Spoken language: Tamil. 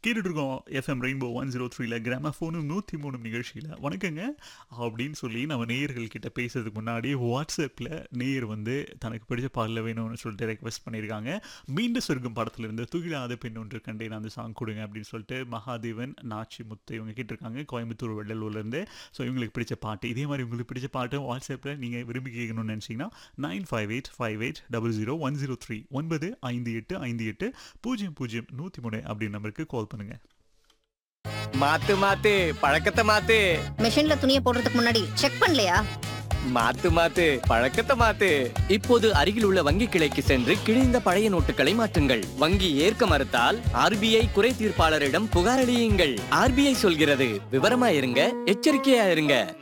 கேட்டுட்டு இருக்கோம் எஃப்எம் ரெயின்போ ஒன் ஜீரோ த்ரீல கிராமஃபோனும் நூற்றி மூணு நிகழ்ச்சியில் வணக்கங்க அப்படின்னு சொல்லி நம்ம நேயர்கள் கிட்ட பேசுறதுக்கு முன்னாடி வாட்ஸ்அப்பில் நேயர் வந்து தனக்கு பிடிச்ச பாடல வேணும்னு சொல்லிட்டு ரெக்வஸ்ட் பண்ணியிருக்காங்க மீண்டும் சொர்க்கம் படத்துலேருந்து துகிலாத பெண் ஒன்று கண்டேன் அந்த சாங் கொடுங்க அப்படின்னு சொல்லிட்டு மகாதேவன் நாச்சி முத்து இவங்க கேட்டிருக்காங்க கோயம்புத்தூர் வெள்ளலூர்லேருந்து ஸோ இவங்களுக்கு பிடிச்ச பாட்டு இதே மாதிரி உங்களுக்கு பிடிச்ச பாட்டு வாட்ஸ்அப்பில் நீங்கள் விரும்பி கேட்கணும்னு நினச்சிங்கன்னா nine five eight five eight double zero one zero three ஒன்பது ஐந்து எட்டு ஐந்து எட்டு பூஜ்ஜியம் பூஜ்ஜியம் நூற்றி மூணு அப்படின்னு நம்பருக்கு கால் பண்ணுங்கள் மாத்து மாத்து பழக்கத்தை மாத்து மெஷின்ல துணியை போடுறதுக்கு முன்னாடி செக் பண்ணலையா மாத்து மாத்து பழக்கத்தை மாத்து இப்போது அருகில் உள்ள வங்கி கிளைக்கு சென்று கிழிந்த பழைய நோட்டுகளை மாற்றுங்கள் வங்கி ஏற்க மறுத்தால் ஆர்பிஐ குறை தீர்ப்பாளரிடம் புகார் அளியுங்கள் ஆர்பிஐ சொல்கிறது விவரமா இருங்க எச்சரிக்கையா இருங்க